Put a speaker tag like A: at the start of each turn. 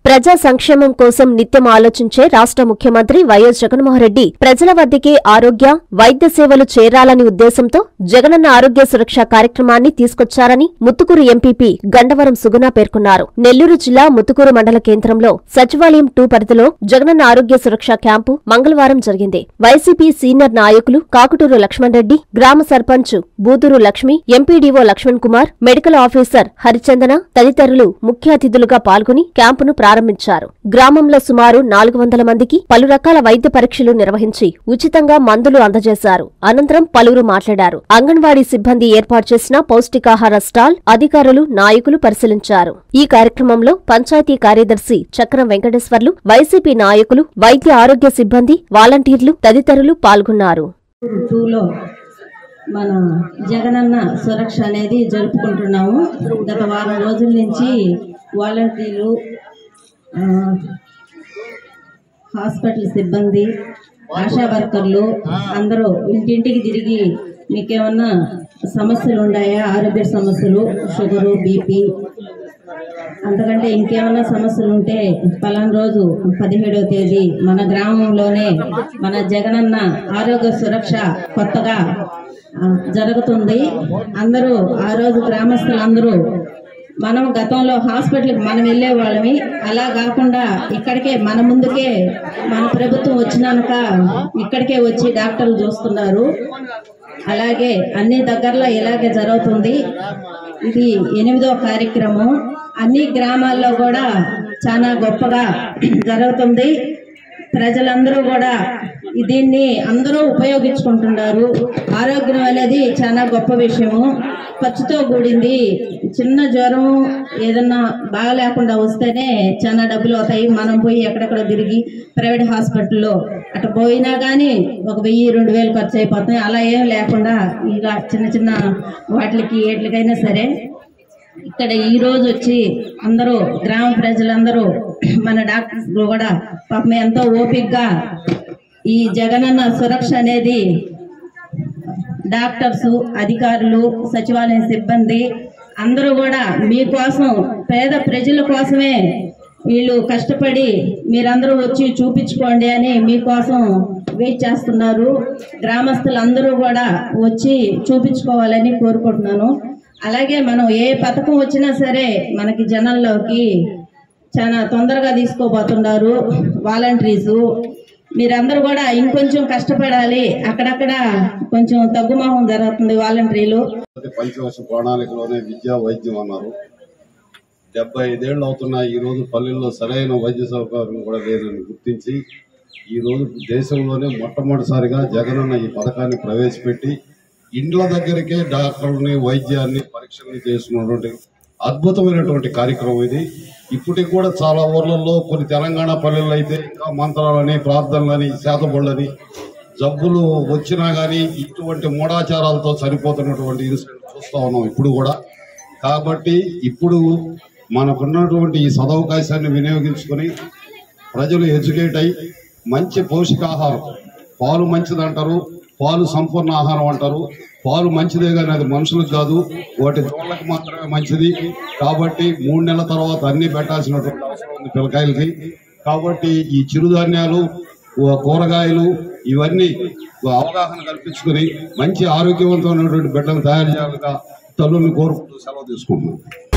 A: ప్రజా సంక్షేమం కోసం నిత్యం ఆలోచించే రాష్ట్ర ముఖ్యమంత్రి వైఎస్ జగన్మోహన్రెడ్డి ప్రజల వద్దకే ఆరోగ్య వైద్య సేవలు చేరాలని ఉద్దేశంతో జగనన్న ఆరోగ్య సురక్ష కార్యక్రమాన్ని తీసుకొచ్చారని ముత్తుకూరు ఎంపీపీ గండవరం సుగుణ పేర్కొన్నారు నెల్లూరు జిల్లా ముత్తుకూరు మండల కేంద్రంలో సచివాలయం టూ పరిధిలో జగనన్న ఆరోగ్య సురక్ష క్యాంపు మంగళవారం జరిగింది వైసీపీ సీనియర్ నాయకులు కాకుటూరు లక్ష్మణ్ రెడ్డి గ్రామ sarpanch Buduru Lakshmi MPDO Lakshman Kumar medical officer Harichandana తదితరులు ముఖ్య అతిథులుగా పాల్గొని క్యాంపును ప్రారంభించారు గ్రామంలో సుమారు నాలుగు వందల మందికి పలు రకాల వైద్య పరీక్షలు నిర్వహించి ఉచితంగా మందులు అందజేశారు అనంతరం పలువురు మాట్లాడారు అంగన్వాడీ సిబ్బంది ఏర్పాటు చేసిన పౌష్టికాహార స్టాల్ అధికారులు నాయకులు పరిశీలించారు ఈ కార్యక్రమంలో పంచాయతీ కార్యదర్శి చక్రం వెంకటేశ్వర్లు వైసీపీ నాయకులు వైద్య ఆరోగ్య సిబ్బంది వాలంటీర్లు తదితరులు పాల్గొన్నారు
B: టూలో మన జగనన్న సురక్ష అనేది జరుపుకుంటున్నాము గత వారం రోజుల నుంచి వాలంటీర్లు ఆ, హాస్పిటల్ సిబ్బంది ఆశా వర్కర్లు అందరూ ఇంటింటికి తిరిగి మీకేమన్నా సమస్యలు ఉన్నాయా ఆరోగ్య సమస్యలు షుగరు బీపీ అంతకంటే ఇంకేమైనా సమస్యలు ఉంటే పలానా రోజు పదిహేడవ తేదీ మన గ్రామంలోనే మన జగనన్న ఆరోగ్య సురక్ష కొత్తగా ఆ, జరుగుతుంది అందరూ ఆ రోజు గ్రామస్తులందరూ మనం గతంలో హాస్పిటల్కి మనం వెళ్ళే వాళ్ళమి అలా కాకుండా ఇక్కడికే మన ముందుకే మన ప్రభుత్వం వచ్చినాక ఇక్కడికే వచ్చి డాక్టర్లు చూస్తున్నారు అలాగే అన్ని దగ్గరలో ఇలాగే జరుగుతుంది ఇది ఎనిమిదో కార్యక్రమం అన్ని గ్రామాల్లో కూడా చాలా గొప్పగా జరుగుతుంది ప్రజలందరూ కూడా దీన్ని అందరూ ఉపయోగించుకుంటున్నారు ఆరోగ్యం అనేది చాలా గొప్ప విషయము ఖర్చుతో కూడింది చిన్న జ్వరం ఏదన్నా బాగా లేకుండా వస్తేనే చాలా డబ్బులు అవుతాయి మనం పోయి ఎక్కడెక్కడ తిరిగి ప్రైవేట్ హాస్పిటల్లో అటు పోయినా కానీ ఒక వెయ్యి రెండు వేలు ఖర్చు అయిపోతాయి అలా ఏం లేకుండా ఇలా చిన్న చిన్న వాటికి ఏట్లకైనా సరే ఇక్కడ ఈ రోజు వచ్చి అందరూ గ్రామ ప్రజలందరూ మన డాక్టర్స్ కూడా పాపం ఎంతో ఓపికగా ఈ జగనన్న సురక్ష అనేది డాక్టర్స్ అధికారులు సచివాలయ సిబ్బంది అందరూ కూడా మీకోసం పేద ప్రజల కోసమే వీళ్ళు కష్టపడి మీరందరూ వచ్చి చూపించుకోండి అని మీకోసం వెయిట్ చేస్తున్నారు గ్రామస్తులందరూ కూడా వచ్చి చూపించుకోవాలని కోరుకుంటున్నాను అలాగే మనం ఏ పథకం వచ్చినా సరే మనకి జనంలోకి చాలా తొందరగా తీసుకోబోతున్నారు వాలంటీర్స్ మీరందరూ కూడా ఇంకొంచెం కష్టపడాలి అక్కడక్కడ కొంచెం తగ్గుమోహం జరుగుతుంది వాలంటీర్లు
C: పంచవర్ష ప్రణాళికలోనే విద్యా వైద్యం అన్నారు డెబ్బై ఐదేళ్లు అవుతున్న ఈ రోజు పల్లెల్లో సరైన వైద్య సౌకర్యం కూడా లేదని గుర్తించి ఈ రోజు దేశంలోనే మొట్టమొదటిసారిగా జగనన్న ఈ పథకాన్ని ప్రవేశపెట్టి ఇండ్ల దగ్గరికే డాక్టర్ని వైద్యాన్ని పరీక్షల్ని చేసుకున్నటువంటి అద్భుతమైనటువంటి కార్యక్రమం ఇది ఇప్పటికి కూడా చాలా ఊర్లలో కొన్ని తెలంగాణ పల్లెల్లో అయితే ఇంకా మంత్రాలని ప్రార్థనలని శాతబడులని జబ్బులు వచ్చినా గానీ ఇటువంటి మూఢాచారాలతో చనిపోతున్నటువంటి ఇన్సిడెంట్ చూస్తా ఉన్నాం ఇప్పుడు కూడా కాబట్టి ఇప్పుడు మనకున్నటువంటి ఈ సదవకాశాన్ని వినియోగించుకొని ప్రజలు ఎడ్యుకేట్ అయి మంచి పౌష్టికాహారం పాలు మంచిదంటారు పాలు సంపూర్ణ ఆహారం అంటారు పాలు మంచిదే కానీ అది మనుషులకు కాదు వాటి దోళ్ళకి మాత్రమే మంచిది కాబట్టి మూడు నెలల తర్వాత అన్ని పెట్టాల్సినటువంటి అవసరం ఉంది పిల్లకాయలకి కాబట్టి ఈ చిరుధాన్యాలు ఓ కూరగాయలు ఇవన్నీ ఓ అవగాహన కల్పించుకొని మంచి ఆరోగ్యవంతమైనటువంటి బిడ్డలు తయారు చేయాలిగా తల్లుల్ని కోరుకుంటూ సెలవు తీసుకుంటున్నాను